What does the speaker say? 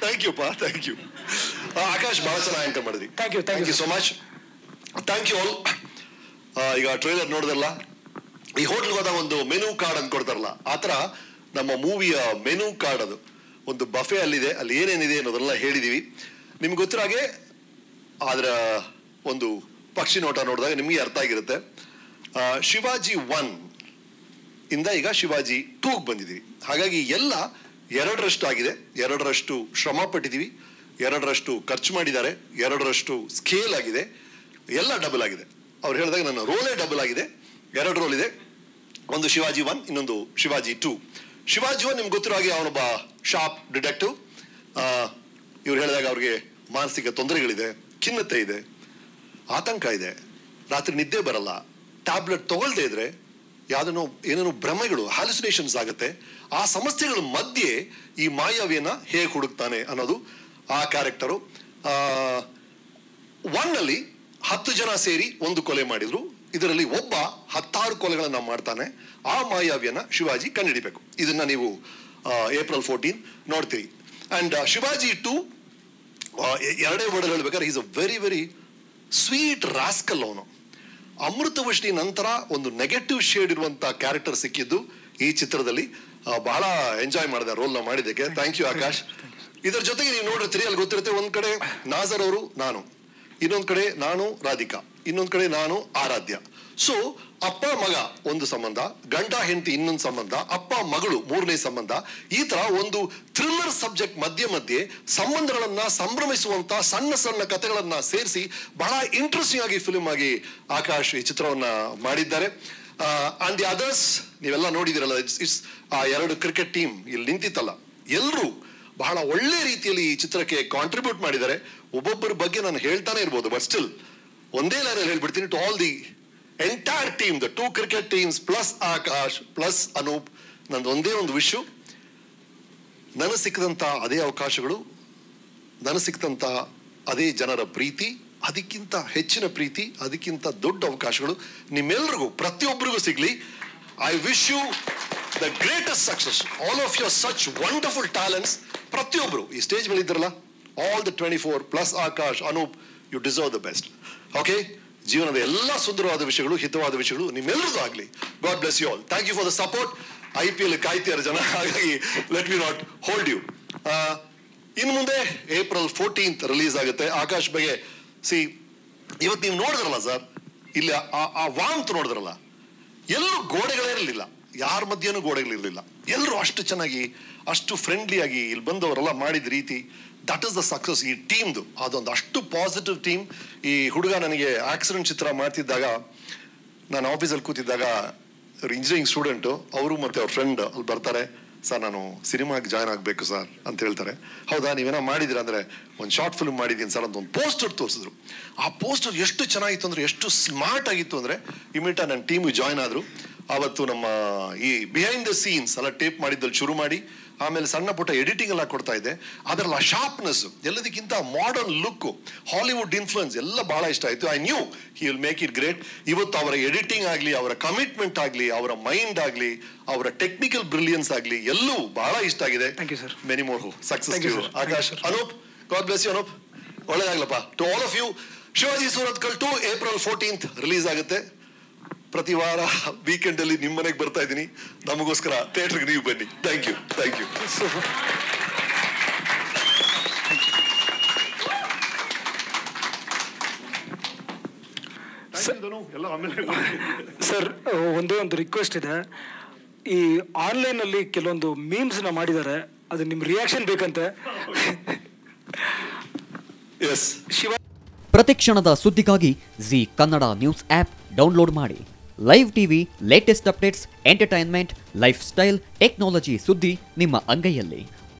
Thank you ಪಾ thank you Akash ಬಹಳ ಚೆನ್ನಾಗಿ ಆಂಕರ್ ಮಾಡಿದ್ರಿ Thank you, thank you, you so much thank you all ಈಗ ಟ್ರೈಲರ್ ನೋಡಿದ್ರಲ್ಲ ಈ ಹೋಟ್ಲ್ಗೆ ಹೋದಾಗ ಒಂದು ಮೆನು ಕಾರ್ಡ್ ಅಂತ ಕೊಡ್ತಾರಲ್ಲ ಆ ಥರ ನಮ್ಮ ಮೂವಿಯ ಮೆನು ಕಾರ್ಡ್ ಅದು ಒಂದು ಬಫೆ ಅಲ್ಲಿದೆ ಅಲ್ಲಿ ಏನೇನಿದೆ ಅನ್ನೋದೆಲ್ಲ ಹೇಳಿದೀವಿ ನಿಮ್ಗೆ ಗೊತ್ತಿರೋ ಹಾಗೆ ಅದರ ಒಂದು ಪಕ್ಷಿ ನೋಟ ನೋಡಿದಾಗ ನಿಮಗೆ ಅರ್ಥ ಆಗಿರುತ್ತೆ ಆ, ಶಿವಾಜಿ ಒನ್ ಇಂದ ಈಗ ಶಿವಾಜಿ ಟೂಗ್ ಬಂದಿದ್ದೀವಿ ಹಾಗಾಗಿ ಎಲ್ಲ ಎರಡರಷ್ಟು ಆಗಿದೆ ಎರಡರಷ್ಟು ಶ್ರಮ ಪಟ್ಟಿದ್ದೀವಿ ಎರಡರಷ್ಟು ಖರ್ಚು ಮಾಡಿದ್ದಾರೆ ಎರಡರಷ್ಟು ಸ್ಕೇಲ್ ಆಗಿದೆ ಎಲ್ಲ ಡಬಲ್ ಆಗಿದೆ ಅವ್ರು ಹೇಳಿದಾಗ ನನ್ನ ರೋಲೇ ಡಬಲ್ ಆಗಿದೆ ಎರಡು ರೋಲ್ ಇದೆ ಒಂದು ಶಿವಾಜಿ ಒನ್ ಇನ್ನೊಂದು ಶಿವಾಜಿ ಟೂ ಶಿವಾಜಿ ಒನ್ ನಿಮ್ಗೆ ಗೊತ್ತಿರೋ ಹಾಗೆ ಅವನೊಬ್ಬ ಶಾಪ್ ಡಿಟೆಕ್ಟಿವ್ ಇವ್ರು ಹೇಳಿದಾಗ ಅವ್ರಿಗೆ ಮಾನಸಿಕ ತೊಂದರೆಗಳಿದೆ ಖಿನ್ನತೆ ಇದೆ ಆತಂಕ ಇದೆ ರಾತ್ರಿ ನಿದ್ದೆ ಬರಲ್ಲ ಟ್ಯಾಬ್ಲೆಟ್ ತಗೊಳ್ದೇ ಇದ್ರೆ ಯಾವ್ದನೋ ಏನೇನೋ ಭ್ರಮೆಗಳು ಹ್ಯಾಲುಸಿನೇಷನ್ಸ್ ಆಗುತ್ತೆ ಆ ಸಮಸ್ಯೆಗಳ ಮಧ್ಯೆ ಈ ಮಾಯಾವಿಯನ್ನ ಹೇಗೆ ಹುಡುಕ್ತಾನೆ ಅನ್ನೋದು ಆ ಕ್ಯಾರೆಕ್ಟರು ಒನ್ ಅಲ್ಲಿ ಹತ್ತು ಜನ ಸೇರಿ ಒಂದು ಕೊಲೆ ಮಾಡಿದ್ರು ಇದರಲ್ಲಿ ಒಬ್ಬ ಹತ್ತಾರು ಕೊಲೆಗಳನ್ನ ಮಾಡ್ತಾನೆ ಆ ಮಾಯಾವಿಯನ್ನ ಶಿವಾಜಿ ಕಂಡುಹಿಡಿಬೇಕು ಇದನ್ನ ನೀವು ಏಪ್ರಿಲ್ ಫೋರ್ಟೀನ್ ನೋಡ್ತೀರಿ ಅಂಡ್ ಶಿವಾಜಿ ಟು ಎರಡೇ ವರ್ಡ್ ಹೇಳ್ಬೇಕಾದ್ರೆ is a very very sweet rascal ಅವನು ಅಮೃತವೃಷ್ಟಿ ನಂತರ ಒಂದು ನೆಗೆಟಿವ್ ಶೇಡ್ ಇರುವಂತ ಕ್ಯಾರೆಕ್ಟರ್ ಸಿಕ್ಕಿದ್ದು ಈ ಚಿತ್ರದಲ್ಲಿ ಆ, ಬಹಳ ಎಂಜಾಯ್ ಮಾಡಿದೆ ರೋಲ್ನ ಮಾಡಿದ್ದಕ್ಕೆ ಥ್ಯಾಂಕ್ ಯು ಆಕಾಶ್ ಇದರ ಜೊತೆಗೆ ನೀವು ನೋಡಿರ್ತೀರಿ ಅಲ್ಲಿ ಗೊತ್ತಿರುತ್ತೆ ಒಂದ್ ಕಡೆ ನಾಜರ್ ಅವರು ನಾನು ಇನ್ನೊಂದ್ ಕಡೆ ನಾನು ರಾಧಿಕಾ ಇನ್ನೊಂದ್ ಕಡೆ ನಾನು ಆರಾಧ್ಯ ಸೊ ಅಪ್ಪ ಮಗ ಒಂದು ಸಂಬಂಧ ಗಂಡ ಹೆಂಡತಿ ಇನ್ನೊಂದು ಸಂಬಂಧ ಅಪ್ಪ ಮಗಳು ಮೂರನೇ ಸಂಬಂಧ ಈ ತರ ಒಂದು ಥ್ರಿಲ್ಲರ್ ಸಬ್ಜೆಕ್ಟ್ ಮಧ್ಯೆ ಮಧ್ಯೆ ಸಂಬಂಧಗಳನ್ನ ಸಂಭ್ರಮಿಸುವಂತ ಸಣ್ಣ ಸಣ್ಣ ಕಥೆಗಳನ್ನ ಸೇರಿಸಿ ಬಹಳ ಇಂಟ್ರೆಸ್ಟಿಂಗ್ ಆಗಿ ಫಿಲ್ಮ್ ಆಗಿ ಆಕಾಶ್ ಈ ಚಿತ್ರವನ್ನ ಮಾಡಿದ್ದಾರೆ ಅಂಡ್ ದಿ ಅದರ್ಸ್ ನೀವೆಲ್ಲ ನೋಡಿದಿರಲ್ಲ ಇಟ್ಸ್ ಆ ಎರಡು ಕ್ರಿಕೆಟ್ ಟೀಮ್ ಇಲ್ಲಿ ನಿಂತಿತ್ತಲ್ಲ ಎಲ್ಲರೂ ಬಹಳ ಒಳ್ಳೆ ರೀತಿಯಲ್ಲಿ ಈ ಚಿತ್ರಕ್ಕೆ ಕಾಂಟ್ರಿಬ್ಯೂಟ್ ಮಾಡಿದ್ದಾರೆ ಒಬ್ಬೊಬ್ಬರ ಬಗ್ಗೆ ನಾನು ಹೇಳ್ತಾನೆ ಇರ್ಬೋದು ಬಟ್ ಸ್ಟಿಲ್ ಒಂದೇ ಲೈನಲ್ಲಿ ಹೇಳ್ಬಿಡ್ತೀನಿ to all the entire team the two cricket teams plus Akash plus Anoop ನಂದು ಒಂದೇ ಒಂದು ವಿಷಯ ನನಗೆ ಸಿಕ್ಕದಂತ ಅದೇ ಅವಕಾಶಗಳು ನನಗೆ ಸಿಕ್ಕದಂತ ಅದೇ ಜನರ ಪ್ರೀತಿ ಅದಕ್ಕಿಂತ ಹೆಚ್ಚಿನ ಪ್ರೀತಿ ಅದಕ್ಕಿಂತ ದೊಡ್ಡ ಅವಕಾಶಗಳು ನಿಮ್ಮೆಲ್ಲರಿಗೂ ಪ್ರತಿಯೊಬ್ಬರಿಗೂ ಸಿಗ್ಲಿ I wish you the greatest success all of your such wonderful talents ಪ್ರತಿಯೊಬ್ಬರು ಈ ಸ್ಟೇಜ್ ಮೇಲೆ ಇದ್ರಲ್ಲ all the twenty four plus Akash Anoop you deserve the best okay ಜೀವನದ ಎಲ್ಲ ಸುಂದರವಾದ ವಿಷಯಗಳು ಹಿತವಾದ ವಿಷಯಗಳು ನಿಮ್ಮೆಲ್ಲರಿಗೂ ಆಗಲಿ God bless you all thank you for the support I P L ಕಾಯ್ತಿದ್ದಾರೆ ಜನ ಹಾಗಾಗಿ let me not hold you ಇನ್ನು ಮುಂದೆ ಏಪ್ರಿಲ್ ಫೋರ್ಟೀನ್ತ್ ರಿಲೀಸ್ ಆಗುತ್ತೆ ಆಕಾಶ್ ಬಗ್ಗೆ ಸಿ ಇವತ್ತು ನೀವು ನೋಡಿದ್ರಲ್ಲ ಸರ್ ಇಲ್ಲಿ ಆ- ಆ ವಾಂತ್ ನೋಡಿದ್ರಲ್ಲ ಎಲ್ಲೂ ಗೋಡೆಗಳೇ ಇರಲಿಲ್ಲ ಯಾರ ಮಧ್ಯೆನೂ ಗೋಡೆಗಳಿರಲಿಲ್ಲ ಎಲ್ಲರೂ ಅಷ್ಟು ಚೆನ್ನಾಗಿ ಅಷ್ಟು ಫ್ರೆಂಡ್ಲಿ ಆಗಿ ಇಲ್ಲಿ ಬಂದವರೆಲ್ಲ ಮಾಡಿದ ರೀತಿ ದಟ್ ಇಸ್ ದ ಸಕ್ಸಸ್ ಈ ಟೀಮ್ದು ಅದೊಂದು ಅಷ್ಟು ಪಾಸಿಟಿವ್ ಟೀಮ್ ಈ ಹುಡುಗ ನನಗೆ ಆಕ್ಸಿಡೆಂಟ್ ಚಿತ್ರ ಮಾಡ್ತಿದ್ದಾಗ ನಾನು ಆಫೀಸಲ್ಲಿ ಕೂತಿದ್ದಾಗ ಇಂಜಿನಿಯರಿಂಗ್ ಸ್ಟೂಡೆಂಟು ಅವರು ಮತ್ತೆ ಅವ್ರ ಫ್ರೆಂಡ್ ಅಲ್ಲಿ ಬರ್ತಾರೆ ಸರ್ ನಾನು ಸಿನಿಮಾಗೆ ಜಾಯ್ನ್ ಆಗಬೇಕು ಸರ್ ಅಂತ ಹೇಳ್ತಾರೆ ಹೌದಾ ನೀವೇನೋ ಮಾಡಿದಿರ ಅಂದರೆ ಒಂದು ಶಾರ್ಟ್ ಫಿಲ್ಮ್ ಮಾಡಿದ್ದೀನಿ ಸರ್ ಅಂತ ಒಂದು ಪೋಸ್ಟರ್ ತೋರಿಸಿದ್ರು ಆ ಪೋಸ್ಟರ್ ಎಷ್ಟು ಚೆನ್ನಾಗಿತ್ತು ಅಂದರೆ ಎಷ್ಟು ಸ್ಮಾರ್ಟ್ ಆಗಿತ್ತು ಅಂದರೆ ಇಮಿಟ ನನ್ನ ಟೀಮಿಗೆ ಜಾಯ್ನ್ ಆದರು ಆವತ್ತು ನಮ್ಮ ಈ ಬಿಹೈಂಡ್ ದ ಸೀನ್ಸ್ ಎಲ್ಲ ಟೇಪ್ ಮಾಡಿದ್ದಲ್ಲಿ ಶುರು ಮಾಡಿ ಆಮೇಲೆ ಸಣ್ಣ ಪುಟ್ಟ ಎಡಿಟಿಂಗ್ ಎಲ್ಲ ಕೊಡ್ತಾ ಇದ್ದೆ ಅದರಲ್ಲಿ ಆ ಶಾರ್ಪ್ನೆಸ್ ಎಲ್ಲದಕ್ಕಿಂತ ಮಾಡರ್ನ್ ಲುಕ್ ಹಾಲಿವುಡ್ ಇನ್ಫ್ಲುಯೆನ್ಸ್ ಎಲ್ಲ ಬಹಳ ಇಷ್ಟ ಆಯ್ತು I knew he will make it great ಇವತ್ತು ಅವರ ಎಡಿಟಿಂಗ್ ಆಗಲಿ ಅವರ ಕಮಿಟ್ಮೆಂಟ್ ಆಗಲಿ ಅವರ ಮೈಂಡ್ ಆಗಲಿ ಅವರ ಟೆಕ್ನಿಕಲ್ ಬ್ರಿಲಿಯನ್ಸ್ ಆಗಲಿ ಎಲ್ಲೂ ಬಹಳ ಇಷ್ಟ ಆಗಿದೆ Thank you, sir. Many more success Thank you, sir. Thank you, Akash sir. Anoop God bless you Anoop ಒಳ್ಳೇದಾಗ್ಲಪ್ಪ to all of you Shivaji Surathkal two April fourteenth release ಆಗುತ್ತೆ ಪ್ರತಿ ವಾರ ವೀಕೆಂಡ್ ಅಲ್ಲಿ ನಿಮ್ಮ ಮನೆಗೆ ಬರ್ತಾ ಇದ್ದೀನಿ ನಮಗೋಸ್ಕರ ಥಿಯೇಟರ್ಗೆ ನೀವು ಬನ್ನಿ ಥ್ಯಾಂಕ್ ಯು ಥ್ಯಾಂಕ್ ಯು ಎಲ್ಲ ಆಮೇಲೆ ಸರ್ ಒಂದೇ ಒಂದು ರಿಕ್ವೆಸ್ಟ್ ಇದೆ ಈ ಆನ್ಲೈನ್ ಅಲ್ಲಿ ಕೆಲವೊಂದು ಮೀಮ್ಸ್ ನ ಮಾಡಿದ್ದಾರೆ ಅದು ನಿಮ್ ರಿಯಾಕ್ಷನ್ ಬೇಕಂತೆ ಎಸ್ ಶಿವ ಪ್ರತಿಕ್ಷಣದ ಸುದ್ದಿಗಾಗಿ Zee Kannada news app download ಮಾಡಿ live TV latest updates entertainment lifestyle technology ಸುದ್ದಿ ನಿಮ್ಮ ಅಂಗೈಯಲ್ಲಿ